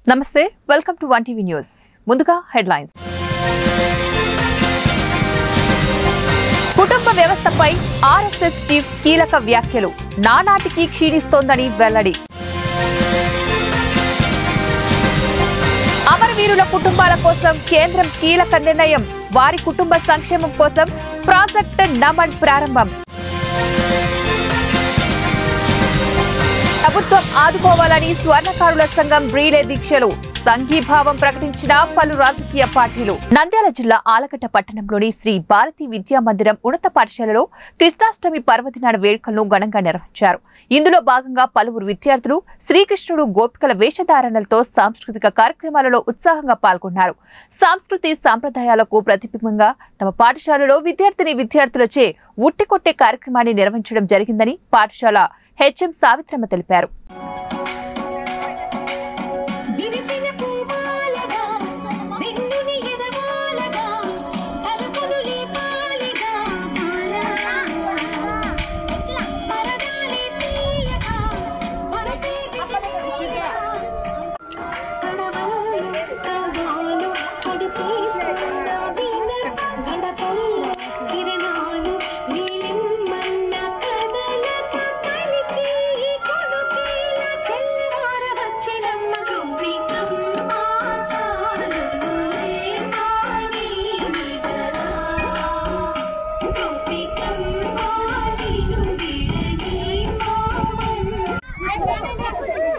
నమస్తే welcome to one TV news ముందుగా headlines కుటుంబ వ్యవస్థపై ఆర్ఎస్ఎస్ చీఫ్ కీలక వ్యాఖ్యలు నానాటికి క్షీణిస్తోందని వెల్లడి అమరవీరుల కుటుంబాల కోసం కేంద్రం కీలక నిర్ణయం వారి కుటుంబ సంక్షేమం కోసం ప్రాజెక్ట్ నమన్ ప్రారంభం ప్రభుత్వం ఆదుకోవాలని స్వర్ణకారుల సంఘం బ్రీలే దీక్షలు సంఘీభావం ప్రకటించిన పలు రాజకీయ పార్టీలు నంద్యాల జిల్లా ఆలగడ్డ పట్టణంలోని శ్రీ భారతి విద్యా మందిరం ఉన్నత పాఠశాలలో కృష్ణాష్టమి పర్వదినాల వేడుకలను ఘనంగా నిర్వహించారు ఇందులో భాగంగా పలువురు విద్యార్థులు శ్రీకృష్ణుడు గోపికల వేషధారణలతో సాంస్కృతిక కార్యక్రమాలలో ఉత్సాహంగా పాల్గొన్నారు సాంస్కృతి సాంప్రదాయాలకు ప్రతిబింబంగా తమ పాఠశాలలో విద్యార్థిని విద్యార్థులచే ఉట్టికొట్టే కార్యక్రమాన్ని నిర్వహించడం జరిగిందని పాఠశాల హెచ్ఎం సావిత్రమ్మ తెలిపారు విరిసిన పూమాలగా వెన్నుని ఎదవాలగా తలుపులు లేపాలిగా మరదాలి తీయగా మరపేది కడవలు సడిపేసిన గడపల్లో కిరణాలు నీలిమ్మన్న కదలక పలికి కొడుకేల తెల్లవార వచ్చినమ్మ గోపికమ్మ చాలులే మాని విడరా గోపికమ్మ నీను విడని మామన్న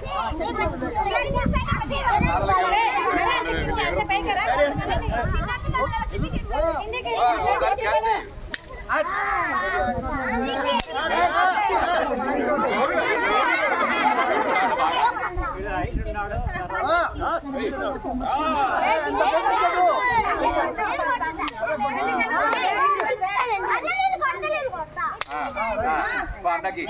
పండకి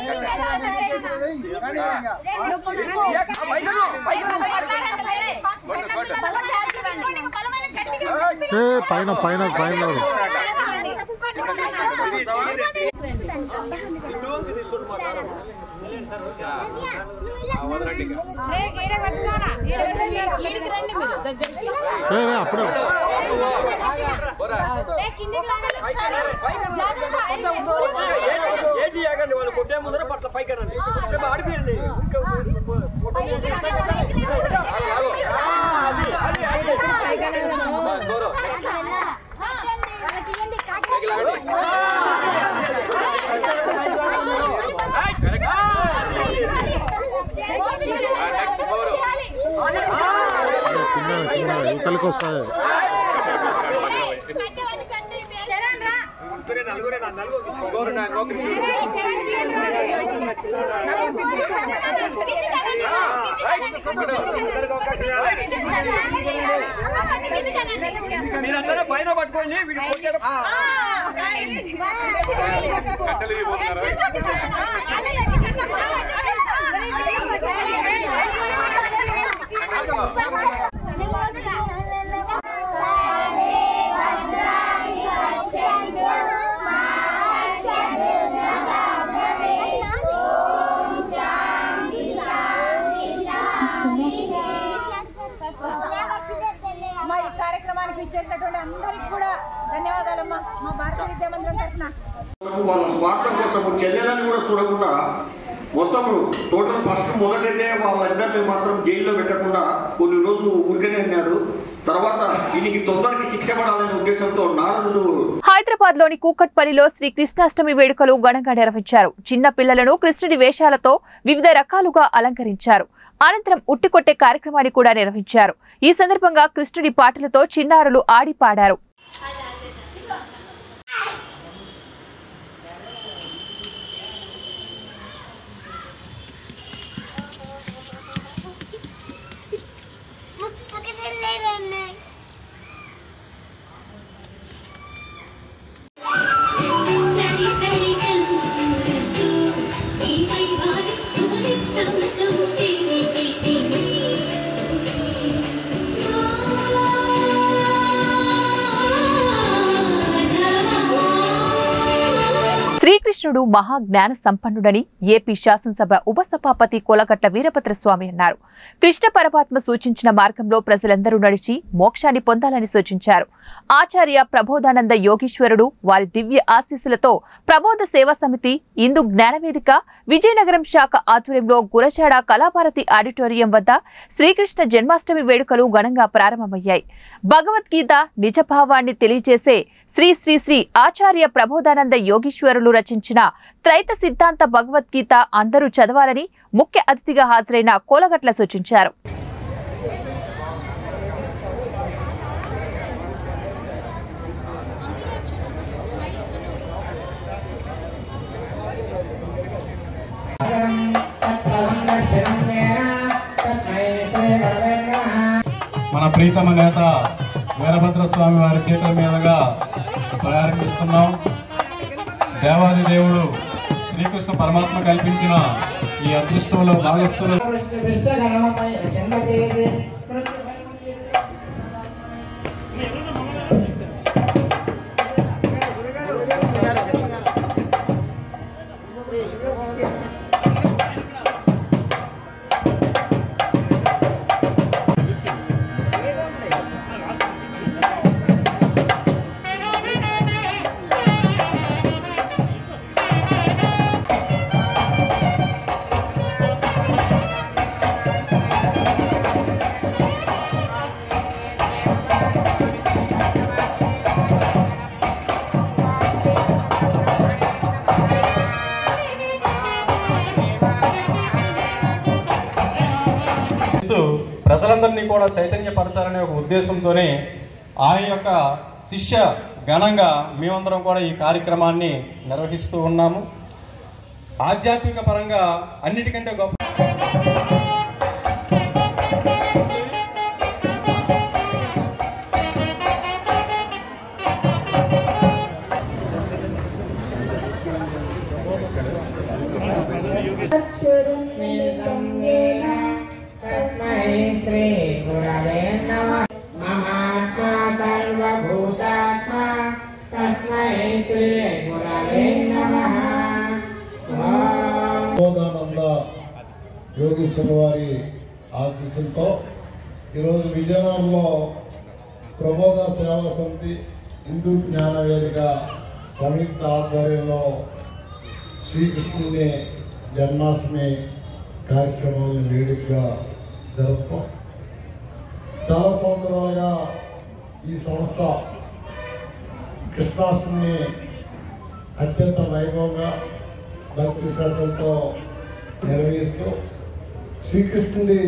ఏ పైన పైన పైన వదలండి ఏ ఏ, అప్పుడే ఏంటి ఆగండి వాళ్ళు కొట్టే ముందర పట్ల పైకి రండి చెప్పి ఆడిపోయండి అది అది అది గౌరవ్ నెక్స్ట్ గౌరవ్ చిన్న చిన్న యువతలకు వస్తాయి నలుగురే నా నలుగురు గౌరవ్ నా ఇంకో కృష్ణుడు మీరందరూ పైన పట్టుకోండి వీడు కొట్టాడు కట్టెలు ఇరిగిపోతున్నారు మా ఈ కార్యక్రమానికి ఇచ్చేసినటువంటి అందరికి కూడా ధన్యవాదాలమ్మా మా భారత విద్యా మందిరం తరఫున వాళ్ళ స్వార్థం కోసం చెల్లెలని కూడా చూడకుండా మొత్తం టోటల్ ఫస్ట్ మొదటైతే వాళ్ళందరినీ మాత్రం జైల్లో పెట్టకుండా కొన్ని రోజులు ఊరికనే అన్నాడు తర్వాత దీనికి తొందరగా శిక్ష పడాలనే ఉద్దేశంతో నారదుడు హైదరాబాద్ లోని కూకట్పల్లిలో శ్రీ కృష్ణాష్టమి వేడుకలు ఘనంగా నిర్వహించారు చిన్న పిల్లలను కృష్ణుడి వేషాలతో వివిధ రకాలుగా అలంకరించారు అనంతరం ఉట్టికొట్టే కార్యక్రమాన్ని కూడా నిర్వహించారు ఈ సందర్భంగా కృష్ణుడి పాటలతో చిన్నారులు ఆడి పాడారు తడి తడి కన్నులతో నీపై వాలి సుమలిప్తమతము తేలితిని. ఆ శ్రీకృష్ణుడు మహా జ్ఞాన సంపన్నుడని ఏపీ శాసనసభ ఉపసభాపతి కోలగట్ల వీరభద్రస్వామి అన్నారు కృష్ణ పరమాత్మ సూచించిన మార్గంలో ప్రజలందరూ నడిచి మోక్షాన్ని పొందాలని సూచించారు ఆచార్య ప్రబోధానంద యోగీశ్వరుడు వారి దివ్య ఆశీస్సులతో ప్రబోధ సేవా సమితి ఇందు జ్ఞానవేదిక విజయనగరం శాఖ ఆధ్వర్యంలో గురజాడ కళాభారతి ఆడిటోరియం వద్ద శ్రీకృష్ణ జన్మాష్టమి వేడుకలు ఘనంగా ప్రారంభమయ్యాయి భగవద్గీత నిజభావాన్ని తెలియజేసే శ్రీ శ్రీ శ్రీ ఆచార్య ప్రబోధానంద యోగీశ్వరులు రచించిన త్రైత సిద్ధాంత భగవద్గీత అందరూ చదవాలని ముఖ్య అతిథిగా హాజరైన కోలగట్ల సూచించారు మన ప్రీతమ నేత వీరభద్ర స్వామి వారి చేతుల మీదుగా ప్రారంభిస్తున్నాం దేవాది దేవుడు శ్రీకృష్ణ పరమాత్మ కల్పించిన ఈ అదృష్టంలో భాగస్థులు చేస్తూ ప్రజలందరినీ కూడా చైతన్యపరచాలనే ఒక ఉద్దేశంతోనే ఆయన యొక్క శిష్య ఘనంగా మేమందరం కూడా ఈ కార్యక్రమాన్ని నిర్వహిస్తూ ఉన్నాము ఆధ్యాత్మిక పరంగా అన్నిటికంటే గొప్ప तस्मै श्रीगुरवे नमः महात्मा सर्वभूतात्मा तस्मै श्रीगुरवे नमः బోధానంద యోగేశ్వర వారి ఆశీస్సులతో ఈరోజు విజయనగరంలో ప్రబోధ సేవా సమితి హిందూ జ్ఞాన వేదిక సంయుక్త ఆధ్వర్యంలో శ్రీకృష్ణుని జన్మాష్టమి కార్యక్రమాలను వేడుకగా జరుపుతాం చాలా సంవత్సరాలుగా ఈ సంస్థ కృష్ణాష్టమిని అత్యంత వైభవంగా భక్తి శ్రద్ధలతో నిర్వహిస్తూ శ్రీకృష్ణుడి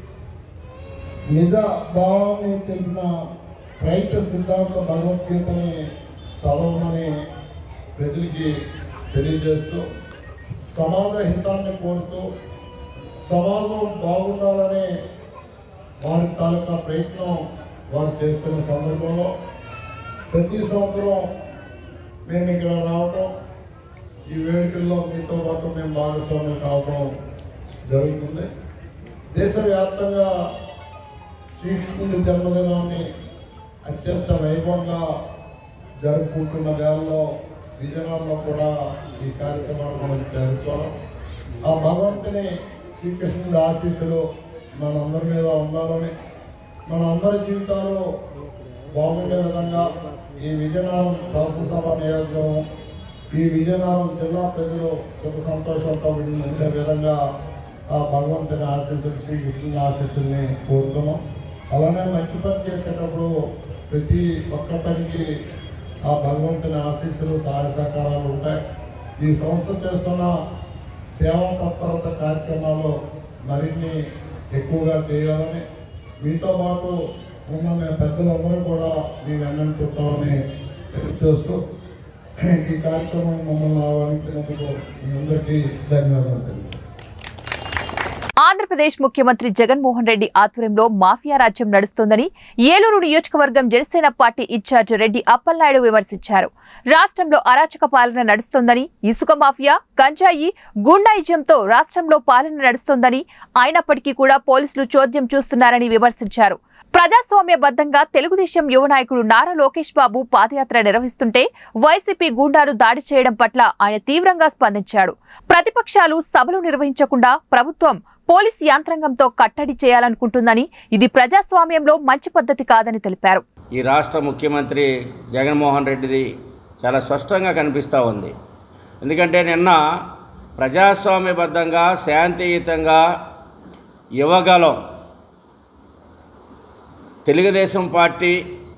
నిజ భావాన్ని తెలిపిన రైత సిద్ధాంత భగవద్గీతని చదవమని ప్రజలకి తెలియజేస్తూ సమాజ హితాన్ని కోరుతూ సమాజం బాగుండాలనే వారి తాలూకా ప్రయత్నం వారు చేస్తున్న సందర్భంలో ప్రతి సంవత్సరం మేము ఇక్కడ రావటం ఈ వేడుకల్లో మీతో పాటు మేము భాగస్వాములు కావడం జరుగుతుంది దేశవ్యాప్తంగా శ్రీకృష్ణుడి జన్మదినాన్ని అత్యంత వైభవంగా జరుపుకుంటున్న వేళలో విజయనగరంలో కూడా ఈ కార్యక్రమాన్ని మనం జరుపుకోవడం ఆ భగవంతుని శ్రీకృష్ణుడి ఆశీస్సులు మనందరి మీద ఉండాలని మన అందరి జీవితాలు బాగుండే విధంగా ఈ విజయనగరం శాసనసభ నియోజకవర్గం ఈ విజయనగరం జిల్లా ప్రజలు సుఖ సంతోషాలతో ఉండే విధంగా ఆ భగవంతుని ఆశీస్సులు శ్రీకృష్ణుని ఆశీస్సుల్ని కోరుతున్నాం అలానే మంచి పని చేసేటప్పుడు ప్రతి ఒక్క పనికి ఆ భగవంతుని ఆశీస్సులు సహాయ సహకారాలు ఉంటాయి ఈ సంస్థ చేస్తున్న సేవా తత్పరత కార్యక్రమాలు మరిన్ని ఎక్కువగా చేయాలని మీతో పాటు ఉన్న మేము పెద్దలందరూ కూడా మీ వెన్నంటుంటామని చూస్తూ ఈ కార్యక్రమం మమ్మల్ని ఆహ్వానించినందుకు మీ అందరికీ ధన్యవాదాలు తెలియజేస్తున్నాను. ఆంధ్రప్రదేశ్ ముఖ్యమంత్రి జగన్మోహన్ రెడ్డి ఆధ్వర్యంలో మాఫియా రాజ్యం నడుస్తోందని ఏలూరు నియోజకవర్గం జనసేన పార్టీ ఇన్ఛార్జ్ రెడ్డి అప్పలనాయుడు విమర్శించారు రాష్ట్రంలో అరాచక పాలన నడుస్తోందని ఇసుక మాఫియా గంజాయి గుండాయిజంతో రాష్ట్రంలో పాలన నడుస్తోందని అయినప్పటికీ కూడా పోలీసులు చోద్యం చూస్తున్నారని విమర్శించారు ప్రజాస్వామ్యబద్ధంగా తెలుగుదేశం యువ నాయకుడు నారా లోకేష్ బాబు పాదయాత్ర నిర్వహిస్తుంటే వైసీపీ గూండాలు దాడి చేయడం పట్ల ఆయన తీవ్రంగా స్పందించాడు ప్రతిపక్షాలు సభలు నిర్వహించకుండా ప్రభుత్వం పోలీస్ యాంత్రాంగంతో కట్టడి చేయాలనుకుంటుందని ఇది ప్రజాస్వామ్యంలో మంచి పద్ధతి కాదని తెలిపారు ఈ రాష్ట్ర ముఖ్యమంత్రి జగన్మోహన్ రెడ్డిది చాలా స్పష్టంగా కనిపిస్తూ ఉంది ఎందుకంటే నిన్న ప్రజాస్వామ్యబద్ధంగా శాంతియుతంగా యువగలం తెలుగుదేశం పార్టీ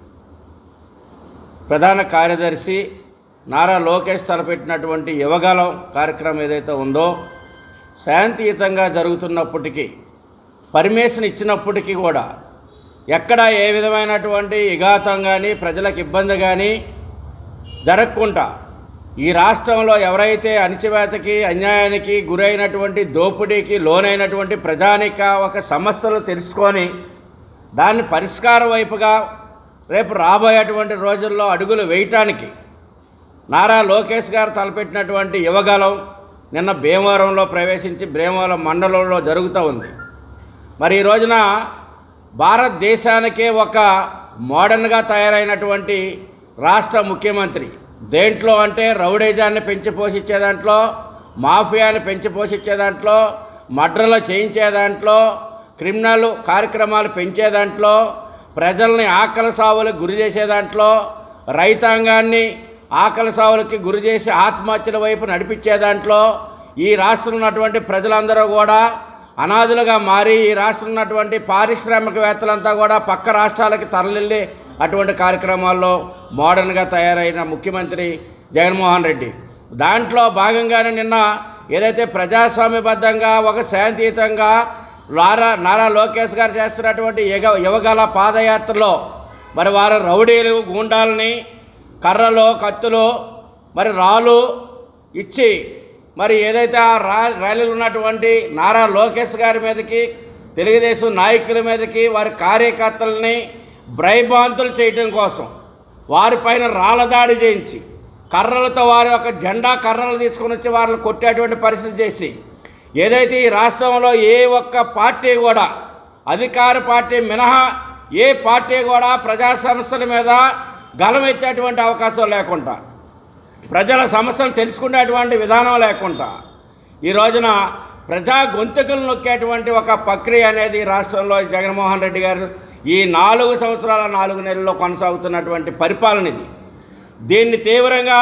ప్రధాన కార్యదర్శి నారా లోకేష్ తలపెట్టినటువంటి యువగలం కార్యక్రమం ఏదైతే ఉందో శాంతియుతంగా జరుగుతున్నప్పటికీ పర్మిషన్ ఇచ్చినప్పటికీ కూడా ఎక్కడ ఏ విధమైనటువంటి ఇఘాతం కానీ ప్రజలకు ఇబ్బంది కానీ జరగకుండా ఈ రాష్ట్రంలో ఎవరైతే అణిచివేతకి అన్యాయానికి గురైనటువంటి దోపిడీకి లోనైనటువంటి ప్రజానిక ఒక సమస్యలు తెలుసుకొని దాన్ని పరిష్కారం వైపుగా రేపు రాబోయేటువంటి రోజుల్లో అడుగులు వేయటానికి నారా లోకేష్ గారు తలపెట్టినటువంటి యువగలం నిన్న భీమవరంలో ప్రవేశించి భీమవరం మండలంలో జరుగుతూ ఉంది మరి ఈ రోజున భారతదేశానికే ఒక మోడర్న్గా తయారైనటువంటి రాష్ట్ర ముఖ్యమంత్రి దేంట్లో అంటే రౌడేజాన్ని పెంచి పోషించే దాంట్లో మాఫియాని పెంచి పోషించే దాంట్లో మడ్రలు చేయించే దాంట్లో క్రిమినల్ కార్యక్రమాలు పెంచే దాంట్లో ప్రజల్ని ఆకలి సావులకు గురి చేసే దాంట్లో రైతాంగాన్ని ఆకలి సావులకి గురి చేసి ఆత్మహత్యల వైపు నడిపించే దాంట్లో ఈ రాష్ట్రంలో ఉన్నటువంటి ప్రజలందరూ కూడా అనాథులుగా మారి ఈ రాష్ట్రంలో ఉన్నటువంటి పారిశ్రామికవేత్తలంతా కూడా పక్క రాష్ట్రాలకి తరలిల్లి అటువంటి కార్యక్రమాల్లో మోడర్న్గా తయారైన ముఖ్యమంత్రి జగన్మోహన్ రెడ్డి దాంట్లో భాగంగానే నిన్న ఏదైతే ప్రజాస్వామ్యబద్ధంగా ఒక శాంతియుతంగా నారా నారా లోకేష్ గారు చేస్తున్నటువంటి యుగ యువగల పాదయాత్రలో మరి వారు రౌడీలు గూండాలని కర్రలు కత్తులు మరి రాళ్ళు ఇచ్చి మరి ఏదైతే ఆ రా ర్యాలీలు ఉన్నటువంటి నారా లోకేష్ గారి మీదకి తెలుగుదేశం నాయకుల మీదకి వారి కార్యకర్తలని భ్రైభాంతులు చేయటం కోసం వారిపైన రాళ్ళ దాడి చేయించి కర్రలతో వారి యొక్క జెండా కర్రలు తీసుకొని వచ్చి వారిని కొట్టేటువంటి పరిస్థితి చేసి ఏదైతే ఈ రాష్ట్రంలో ఏ ఒక్క పార్టీ కూడా అధికార పార్టీ మినహా ఏ పార్టీ కూడా ప్రజా సమస్యల మీద గలమెత్తేటువంటి అవకాశం లేకుండా ప్రజల సమస్యలు తెలుసుకునేటువంటి విధానం లేకుండా ఈ రోజున ప్రజా గొంతుకలు నొక్కేటువంటి ఒక ప్రక్రియ అనేది ఈ రాష్ట్రంలో జగన్మోహన్ రెడ్డి గారు ఈ నాలుగు సంవత్సరాల నాలుగు నెలల్లో కొనసాగుతున్నటువంటి పరిపాలన ఇది దీన్ని తీవ్రంగా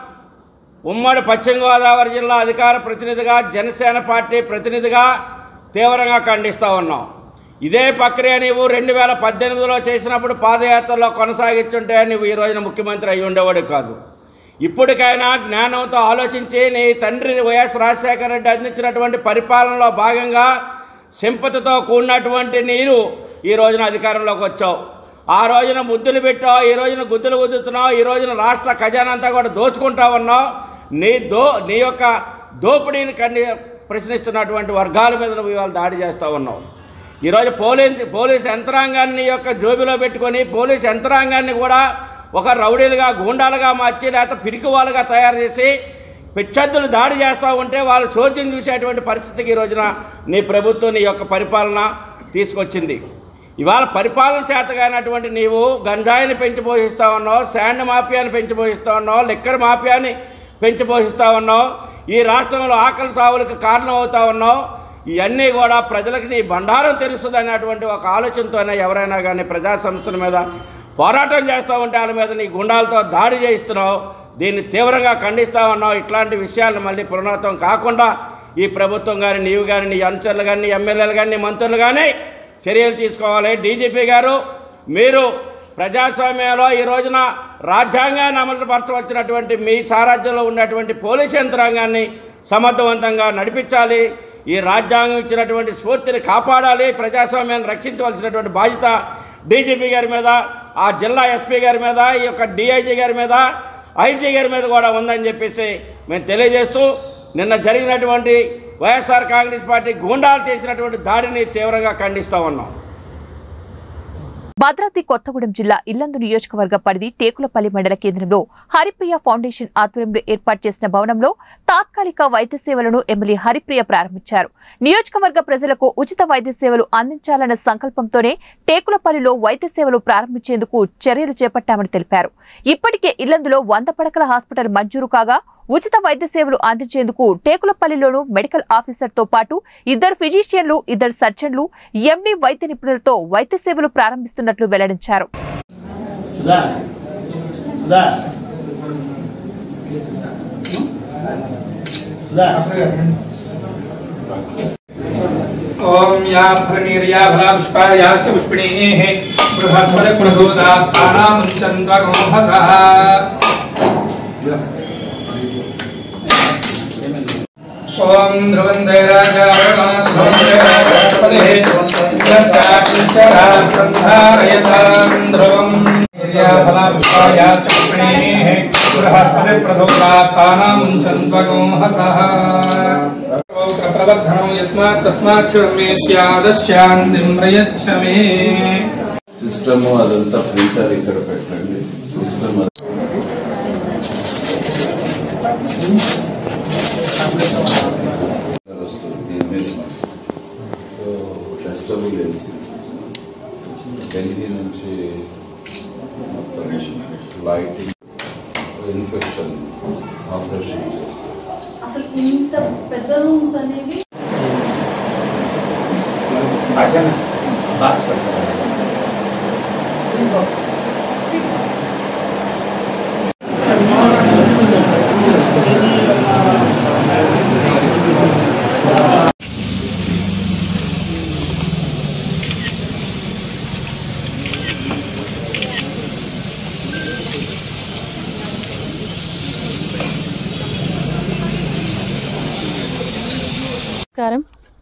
ఉమ్మడి పశ్చిమ గోదావరి జిల్లా అధికార ప్రతినిధిగా జనసేన పార్టీ ప్రతినిధిగా తీవ్రంగా ఖండిస్తూ ఉన్నాం ఇదే ప్రక్రియ నీవు రెండు వేల పద్దెనిమిదిలో చేసినప్పుడు పాదయాత్రలో కొనసాగించుంటే నువ్వు ఈ రోజున ముఖ్యమంత్రి అయి ఉండేవాడు కాదు ఇప్పటికైనా జ్ఞానంతో ఆలోచించి నీ తండ్రి వైఎస్ రాజశేఖర రెడ్డి అందించినటువంటి పరిపాలనలో భాగంగా సింపతితో కూడినటువంటి నీరు ఈ రోజున అధికారంలోకి వచ్చావు ఆ రోజున ముద్దులు పెట్టావు ఈ రోజున గుద్దులు గుద్దుతున్నావు ఈ రోజున రాష్ట్ర ఖజానా అంతా కూడా దోచుకుంటా ఉన్నావు నీ దో నీ యొక్క దోపిడీని కన్ని ప్రశ్నిస్తున్నటువంటి వర్గాల మీద నువ్వు ఇవాళ దాడి చేస్తూ ఉన్నావు ఈరోజు పోలీస్ పోలీస్ యంత్రాంగాన్ని యొక్క జోబిలో పెట్టుకొని పోలీస్ యంత్రాంగాన్ని కూడా ఒక రౌడీలుగా గూండాలుగా మార్చి లేకపోతే పిరికి వాళ్ళుగా తయారు చేసి పిచ్చద్దులు దాడి చేస్తూ ఉంటే వాళ్ళు చోద్యం చూసేటువంటి పరిస్థితికి ఈ రోజున నీ ప్రభుత్వం నీ యొక్క పరిపాలన తీసుకొచ్చింది ఇవాళ పరిపాలన చేతగానటువంటి నీవు గంజాయిని పెంచి పోషిస్తూ ఉన్నావు శాండ్ మాఫియాని పెంచి పోషిస్తూ ఉన్నావు లిక్కర్ మాఫియాని పెంచి పోషిస్తూ ఉన్నావు ఈ రాష్ట్రంలో ఆకలి సావులకు కారణం అవుతా ఉన్నావు ఇవన్నీ కూడా ప్రజలకు నీ బండారం తెలుస్తుంది అనేటువంటి ఒక ఆలోచనతోనే ఎవరైనా కానీ ప్రజా సమస్యల మీద పోరాటం చేస్తూ ఉంటే వాళ్ళ మీద నీ గుండాలతో దాడి చేయిస్తున్నావు దీన్ని తీవ్రంగా ఖండిస్తా ఉన్నావు ఇట్లాంటి విషయాలను మళ్ళీ పునరావృతం కాకుండా ఈ ప్రభుత్వం కానీ నీవు కానీ నీ అనుచరులు కానీ నీ ఎమ్మెల్యేలు కానీ నీ మంత్రులు కానీ చర్యలు తీసుకోవాలి డీజీపీ గారు మీరు ప్రజాస్వామ్యంలో ఈ రోజున రాజ్యాంగాన్ని అమలుపరచవలసినటువంటి మీ సారాజ్యంలో ఉన్నటువంటి పోలీస్ యంత్రాంగాన్ని సమర్థవంతంగా నడిపించాలి ఈ రాజ్యాంగం ఇచ్చినటువంటి స్ఫూర్తిని కాపాడాలి ప్రజాస్వామ్యాన్ని రక్షించవలసినటువంటి బాధ్యత డీజీపీ గారి మీద ఆ జిల్లా ఎస్పీ గారి మీద ఈ యొక్క డిఐజీ గారి మీద ఐజీ గారి మీద కూడా ఉందని చెప్పేసి మేము తెలియజేస్తూ నిన్న జరిగినటువంటి వైఎస్ఆర్ కాంగ్రెస్ పార్టీ గూండాలు చేసినటువంటి దాడిని తీవ్రంగా ఖండిస్తూ ఉన్నాం భద్రాద్రి కొత్తగూడెం జిల్లా ఇల్లందు నియోజకవర్గ పరిధి టేకులపల్లి మండల కేంద్రంలో హరిప్రియ ఫౌండేషన్ ఆధ్వర్యంలో ఏర్పాటు చేసిన భవనంలో తాత్కాలిక వైద్య సేవలను ఎమ్మెల్యే హరిప్రియ ప్రారంభించారు నియోజకవర్గ ప్రజలకు ఉచిత వైద్య సేవలు అందించాలన్న సంకల్పంతోనే టేకులపల్లిలో వైద్య సేవలు ప్రారంభించేందుకు చర్యలు చేపట్టామని తెలిపారు ఇప్పటికే ఇల్లందులో వంద పడకల హాస్పిటల్ మంజూరు కాగా ఉచిత వైద్య సేవలు అందించేందుకు టేకులపల్లిలోను మెడికల్ ఆఫీసర్ తో పాటు ఇద్దరు ఫిజిషియన్లు ఇద్దరు సర్జన్లు ఎండి వైద్య నిపుణులతో వైద్య సేవలు ప్రారంభిస్తున్నట్లు వెల్లడించారు సుధా సుధా సుధా ఓం యా ఫలనీర్యా ఫలా పుష్పాయాశ్చ పుష్పిణీః బృహస్పతి ప్రబోధాస్థానాం చంద్వగోహసః ఓం ధ్రువం ధైరాజాపతిః ధ్రువం ఫలా పుష్పాయాశ్చ పుష్పిణీః బృహస్పతి ప్రబోధాస్థానాం చంద్వగోహసః ప్రవర్ధనం యస్మాత్ తస్మాత్ మే స్యాదశాంతిం ప్రయచ్చ మే సిస్టమ్ అదంతా ప్రింటర్ ఇక్కడ పెట్టండి సిస్టమ్ వస్తుంది దీని మీద సో టెస్టబుల్ వేసి ఢిల్లీ నుంచి మొత్తం లైటింగ్ ఇన్ఫెక్షన్ ఆపరేషన్ చేసి అసలు ఇంత పెద్ద రూమ్స్ అనేవి నమస్కారం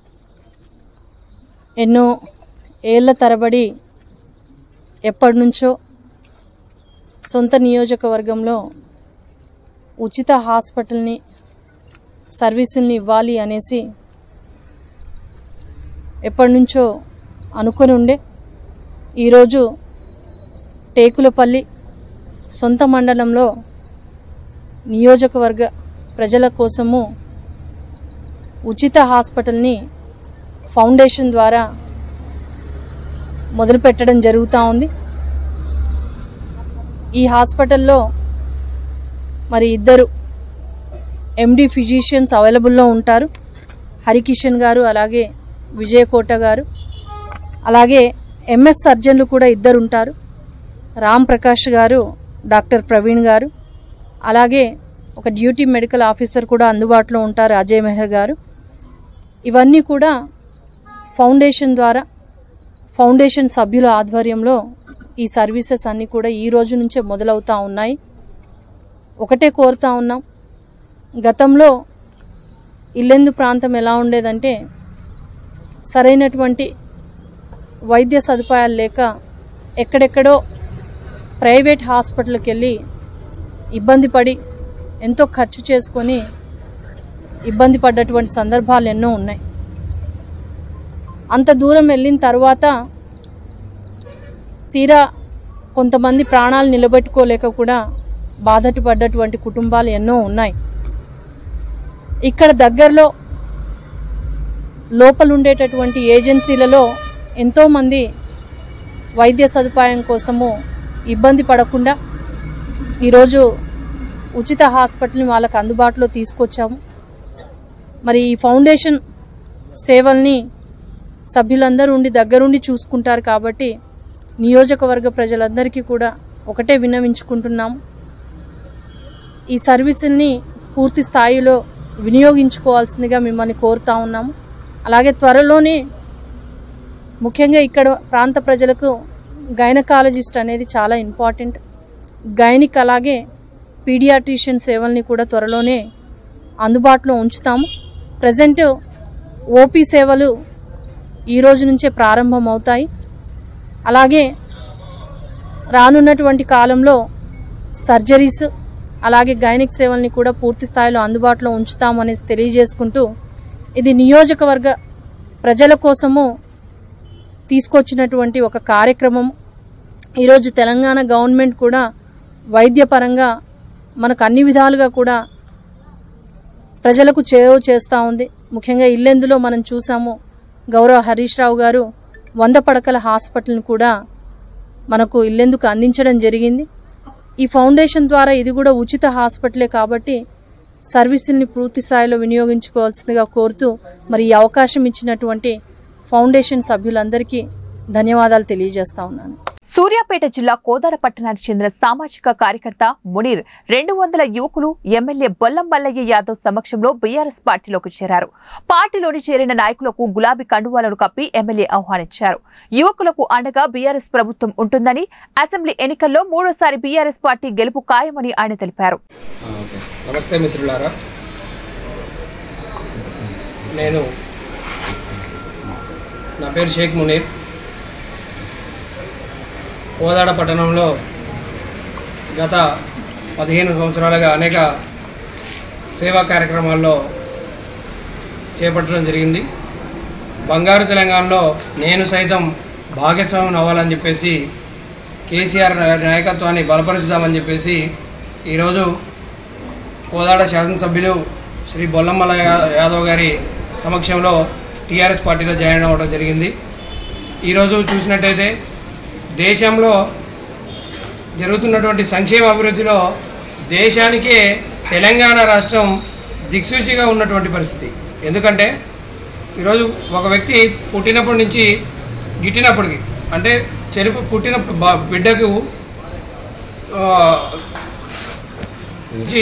ఎన్నో ఏళ్ల తరబడి ఎప్పటి నుంచో సొంత నియోజకవర్గంలో ఉచిత హాస్పిటల్ని సర్వీసుల్ని ఇవ్వాలి అనేసి ఎప్పటి నుంచో అనుకొని ఉండే ఈరోజు టేకులపల్లి సొంత మండలంలో నియోజకవర్గ ప్రజల కోసము ఉచిత హాస్పిటల్ని ఫౌండేషన్ ద్వారా మొదలుపెట్టడం జరుగుతూ ఉంది ఈ హాస్పిటల్లో మరి ఇద్దరు ఎండి ఫిజిషియన్స్ అవైలబుల్లో ఉంటారు హరికిషన్ గారు అలాగే విజయకోట గారు అలాగే ఎంఎస్ సర్జన్లు కూడా ఇద్దరు ఉంటారు రామ్ ప్రకాష్ గారు డాక్టర్ ప్రవీణ్ గారు అలాగే ఒక డ్యూటీ మెడికల్ ఆఫీసర్ కూడా అందుబాటులో ఉంటారు అజయ్ మెహర్ గారు ఇవన్నీ కూడా ఫౌండేషన్ ద్వారా ఫౌండేషన్ సభ్యుల ఆధ్వర్యంలో ఈ సర్వీసెస్ అన్నీ కూడా ఈ రోజు నుంచే మొదలవుతూ ఉన్నాయి ఒకటే కోరుతా ఉన్నాం గతంలో ఇల్లెందు ప్రాంతం ఎలా ఉండేదంటే సరైనటువంటి వైద్య సదుపాయాలు లేక ఎక్కడెక్కడో ప్రైవేట్ హాస్పిటల్కి వెళ్ళి ఇబ్బంది పడి ఎంతో ఖర్చు చేసుకొని ఇబ్బంది పడ్డటువంటి సందర్భాలు ఎన్నో ఉన్నాయి అంత దూరం వెళ్ళిన తర్వాత తీరా కొంతమంది ప్రాణాలు నిలబెట్టుకోలేక కూడా బాధటు పడ్డటువంటి కుటుంబాలు ఎన్నో ఉన్నాయి ఇక్కడ దగ్గరలో లోపల ఉండేటటువంటి ఏజెన్సీలలో ఎంతోమంది వైద్య సదుపాయం కోసము ఇబ్బంది పడకుండా ఈరోజు ఉచిత హాస్పిటల్ని వాళ్ళకు అందుబాటులో తీసుకొచ్చాము మరి ఈ ఫౌండేషన్ సేవల్ని సభ్యులందరూ ఉండి దగ్గరుండి చూసుకుంటారు కాబట్టి నియోజకవర్గ ప్రజలందరికీ కూడా ఒకటే విన్నవించుకుంటున్నాము ఈ సర్వీసుల్ని పూర్తి స్థాయిలో వినియోగించుకోవాల్సిందిగా మిమ్మల్ని కోరుతా ఉన్నాము అలాగే త్వరలోనే ముఖ్యంగా ఇక్కడ ప్రాంత ప్రజలకు గైనకాలజిస్ట్ అనేది చాలా ఇంపార్టెంట్ గైనిక్ అలాగే పీడియాట్రిషియన్ సేవల్ని కూడా త్వరలోనే అందుబాటులో ఉంచుతాము ప్రజెంట్ ఓపీ సేవలు ఈ రోజు నుంచే ప్రారంభమవుతాయి అలాగే రానున్నటువంటి కాలంలో సర్జరీస్ అలాగే గైనిక్ సేవల్ని కూడా పూర్తి స్థాయిలో అందుబాటులో ఉంచుతాము అనేసి తెలియజేసుకుంటూ ఇది నియోజకవర్గ ప్రజల కోసము తీసుకొచ్చినటువంటి ఒక కార్యక్రమం ఈరోజు తెలంగాణ గవర్నమెంట్ కూడా వైద్యపరంగా మనకు అన్ని విధాలుగా కూడా ప్రజలకు చేరువ చేస్తూ ఉంది ముఖ్యంగా ఇల్లెందులో మనం చూసాము గౌరవ హరీష్ రావు గారు వంద పడకల హాస్పిటల్ని కూడా మనకు ఇల్లెందుకు అందించడం జరిగింది ఈ ఫౌండేషన్ ద్వారా ఇది కూడా ఉచిత హాస్పిటలే కాబట్టి సర్వీసుల్ని పూర్తి స్థాయిలో వినియోగించుకోవాల్సిందిగా కోరుతూ మరి ఈ అవకాశం ఇచ్చినటువంటి ఫౌండేషన్ సభ్యులందరికీ ధన్యవాదాలు తెలియజేస్తా ఉన్నాను సూర్యాపేట జిల్లా కోదాడ పట్టణానికి చెందిన సామాజిక కార్యకర్త మునీర్ రెండు వందల యువకులు ఎమ్మెల్యే బొల్లం మల్లయ్య యాదవ్ సమక్షంలో బీఆర్ఎస్ పార్టీలోకి చేరారు పార్టీలోని చేరిన నాయకులకు గులాబీ కండువాలను కప్పి ఎమ్మెల్యే ఆహ్వానించారు యువకులకు అండగా బీఆర్ఎస్ ప్రభుత్వం ఉంటుందని అసెంబ్లీ ఎన్నికల్లో మూడోసారి బీఆర్ఎస్ పార్టీ గెలుపు ఖాయమని ఆయన తెలిపారు ఓకే. నమస్తే మిత్రులారా నేను నా పేరు షేక్ మునీర్ కోదాడ పట్టణంలో గత పదిహేను సంవత్సరాలుగా అనేక సేవా కార్యక్రమాల్లో చేపట్టడం జరిగింది బంగారు తెలంగాణలో నేను సైతం భాగస్వామ్యం అవ్వాలని చెప్పేసి కేసీఆర్ నాయకత్వాన్ని బలపరుచుదామని చెప్పేసి ఈరోజు కోదాడ శాసనసభ్యులు శ్రీ బొల్లమ్మల యా- యాదవ్ గారి సమక్షంలో టీఆర్ఎస్ పార్టీలో జాయిన్ అవ్వడం జరిగింది ఈరోజు చూసినట్టయితే దేశంలో జరుగుతున్నటువంటి సంక్షేమ అభివృద్ధిలో దేశానికే తెలంగాణ రాష్ట్రం దిక్సూచిగా ఉన్నటువంటి పరిస్థితి ఎందుకంటే ఈరోజు ఒక వ్యక్తి పుట్టినప్పటి నుంచి గిట్టినప్పటికి అంటే చెరుపు పుట్టిన బ- బిడ్డకు ఆ, నుంచి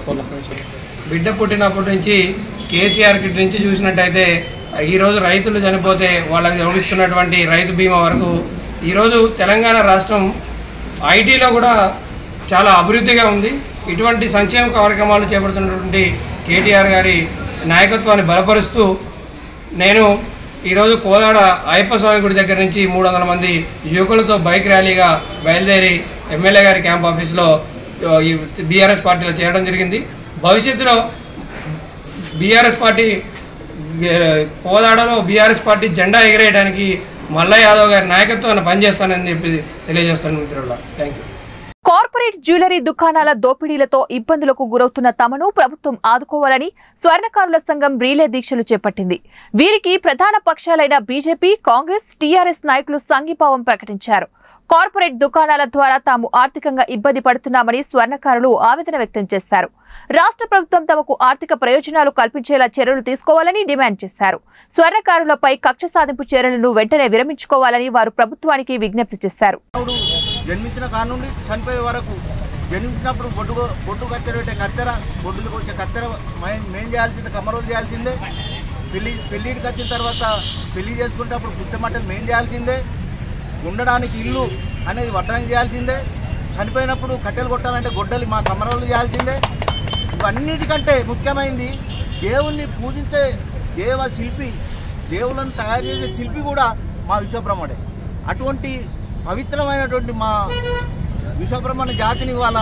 బిడ్డ పుట్టినప్పటి నుంచి కేసీఆర్ కిట్ నుంచి చూసినట్టయితే ఈరోజు రైతులు చనిపోతే వాళ్ళకి జోడిస్తున్నటువంటి రైతు బీమా వరకు ఈరోజు తెలంగాణ రాష్ట్రం ఐటీలో కూడా చాలా అభివృద్ధిగా ఉంది ఇటువంటి సంక్షేమ కార్యక్రమాలు చేపడుతున్నటువంటి కేటీఆర్ గారి నాయకత్వాన్ని బలపరుస్తూ నేను ఈరోజు కోదాడ అయ్యప్ప స్వామి గుడి దగ్గర నుంచి మూడు వందల మంది యువకులతో బైక్ ర్యాలీగా బయలుదేరి ఎమ్మెల్యే గారి క్యాంప్ ఆఫీస్లో ఆ, ఈ బీఆర్ఎస్ పార్టీలో చేరడం జరిగింది భవిష్యత్తులో బీఆర్ఎస్ పార్టీ ఏ, కోదాడలో బీఆర్ఎస్ పార్టీ జెండా ఎగిరేయడానికి మల్ల యాదవ్ గారి నాయకత్వాన్ని పనిచేస్తానని చెప్పి తెలియజేస్తాను మిత్రుల థ్యాంక్ యూ కార్పొరేట్ జ్యువెలరీ దుకాణాల దోపిడీలతో ఇబ్బందులకు గురవుతున్న తమను ప్రభుత్వం ఆదుకోవాలని స్వర్ణకారుల సంఘం రీలే దీక్షలు చేపట్టింది వీరికి ప్రధాన పక్షాలైన బీజేపీ కాంగ్రెస్ టీఆర్ఎస్ నాయకులు సంఘీభావం ప్రకటించారు కార్పొరేట్ దుకాణాల ద్వారా తాము ఆర్థికంగా ఇబ్బంది పడుతున్నామని స్వర్ణకారులు ఆవేదన వ్యక్తం చేశారు రాష్ట్ర ప్రభుత్వం తమకు ఆర్థిక ప్రయోజనాలు కల్పించేలా చర్యలు తీసుకోవాలని డిమాండ్ చేశారు స్వర్ణకారులపై కక్ష సాధింపు చర్యలను వెంటనే విరమించుకోవాలని వారు ప్రభుత్వానికి విజ్ఞప్తి చేశారు జన్మించిన కాడ నుండి చనిపోయే వరకు జన్మించినప్పుడు బొడ్డు బొడ్డు కత్తెర పెట్టే కత్తెర బొడ్డులు కొచ్చే కత్తెర మెయిన్ మెయిన్ చేయాల్సిందే కమ్మరోలు చేయాల్సిందే పెళ్లి పెళ్ళిడికి వచ్చిన తర్వాత పెళ్లి చేసుకునేటప్పుడు పుట్టమట్టలు మెయిన్ చేయాల్సిందే ఉండడానికి ఇల్లు అనేది వడ్రంగి చేయాల్సిందే చనిపోయినప్పుడు కట్టెలు కొట్టాలంటే గొడ్డలి మా కమ్మరోలు చేయాల్సిందే ఇవన్నిటికంటే ముఖ్యమైనది దేవుణ్ణి పూజించే దేవ శిల్పి దేవులను తయారు చేసే శిల్పి కూడా మా విశ్వబ్రహ్మడే అటువంటి పవిత్రమైనటువంటి మా విశ్వబ్రహ్మణ జాతిని వాళ్ళ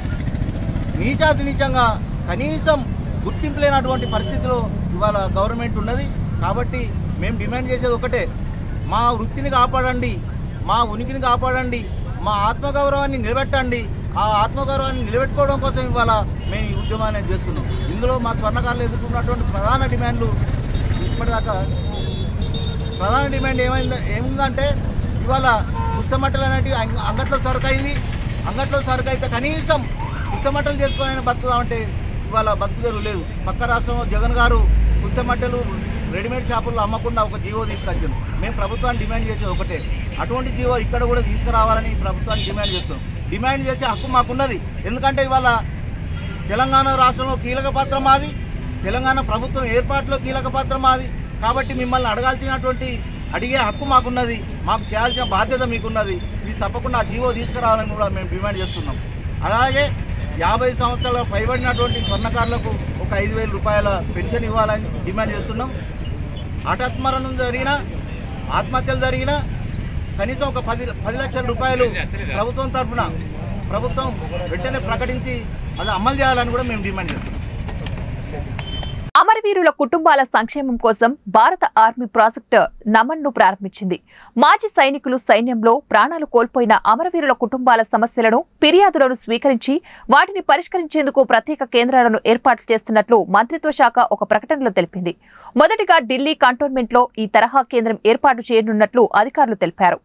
నీచాతి నీచంగా కనీసం గుర్తింపు లేనటువంటి పరిస్థితిలో ఇవాళ గవర్నమెంట్ ఉన్నది కాబట్టి మేము డిమాండ్ చేసేది ఒకటే మా వృత్తిని కాపాడండి మా ఉనికిని కాపాడండి మా ఆత్మగౌరవాన్ని నిలబెట్టండి ఆ ఆత్మగౌరవాన్ని నిలబెట్టుకోవడం కోసం ఇవాళ మేము ఈ ఉద్యమాన్ని చేస్తున్నాం ఇందులో మా స్వర్ణకారులు ఎదుర్కొన్నటువంటి ప్రధాన డిమాండ్లు ఇప్పటిదాకా ప్రధాన డిమాండ్ ఏమైంది ఏముందంటే ఇవాళ పుస్తమట్టలు అనేటివి అంగ- అంగట్లో సరుకు అయింది అంగట్లో సరుకు అయితే కనీసం పుస్తమట్టలు చేసుకొని బతుకుదామంటే ఇవాళ బతుకుదేరు లేదు పక్క రాష్ట్రంలో జగన్ గారు పుస్తమట్టలు రెడీమేడ్ షాపుల్లో అమ్మకుండా ఒక జీవో తీసుకొచ్చారు మేము ప్రభుత్వాన్ని డిమాండ్ చేసేది ఒకటే అటువంటి జీవో ఇక్కడ కూడా తీసుకురావాలని ప్రభుత్వాన్ని డిమాండ్ చేస్తున్నాం డిమాండ్ చేసే హక్కు మాకున్నది ఎందుకంటే ఇవాళ తెలంగాణ రాష్ట్రంలో కీలక పాత్ర మాది తెలంగాణ ప్రభుత్వం ఏర్పాటులో కీలక పాత్ర మాది కాబట్టి మిమ్మల్ని అడగాల్సినటువంటి అడిగే హక్కు మాకున్నది మాకు చేయాల్సిన బాధ్యత మీకున్నది ఇది తప్పకుండా ఆ జీవో తీసుకురావాలని కూడా మేము డిమాండ్ చేస్తున్నాం అలాగే యాభై సంవత్సరాల పైబడినటువంటి స్వర్ణకారులకు ఒక ఐదు వేల రూపాయల పెన్షన్ ఇవ్వాలని డిమాండ్ చేస్తున్నాం హఠాత్మరణం జరిగిన ఆత్మహత్యలు జరిగిన కనీసం ఒక పది పది లక్షల రూపాయలు ప్రభుత్వం తరఫున ప్రభుత్వం వెంటనే ప్రకటించి అది అమలు చేయాలని కూడా మేము డిమాండ్ చేస్తున్నాం అమరవీరుల కుటుంబాల సంక్షేమం కోసం భారత ఆర్మీ ప్రాజెక్ట్ నమన్ ను ప్రారంభించింది మాజీ సైనికులు సైన్యంలో ప్రాణాలు కోల్పోయిన అమరవీరుల కుటుంబాల సమస్యలను ఫిర్యాదులను స్వీకరించి వాటిని పరిష్కరించేందుకు ప్రత్యేక కేంద్రాలను ఏర్పాటు చేస్తున్నట్లు మంత్రిత్వ శాఖ ఒక ప్రకటనలో తెలిపింది మొదటిగా ఢిల్లీ కంటోన్మెంట్ లో ఈ తరహా కేంద్రం ఏర్పాటు చేయనున్నట్లు అధికారులు తెలిపారు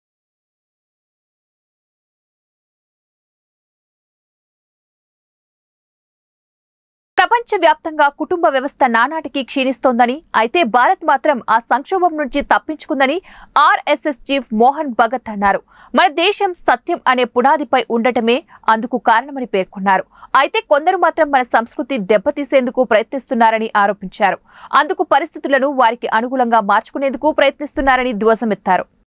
ప్రపంచవ్యాప్తంగా కుటుంబ వ్యవస్థ నానాటికి క్షీణిస్తోందని అయితే భారత్ మాత్రం ఆ సంక్షోభం నుంచి తప్పించుకుందని ఆర్ఎస్ఎస్ చీఫ్ మోహన్ భగత్ అన్నారు మన దేశం సత్యం అనే పునాదిపై ఉండటమే అందుకు కారణమని పేర్కొన్నారు అయితే కొందరు మాత్రం మన సంస్కృతి దెబ్బతీసేందుకు ప్రయత్నిస్తున్నారని ఆరోపించారు అందుకు పరిస్థితులను వారికి అనుకూలంగా మార్చుకునేందుకు ప్రయత్నిస్తున్నారని ధ్వజమెత్తారు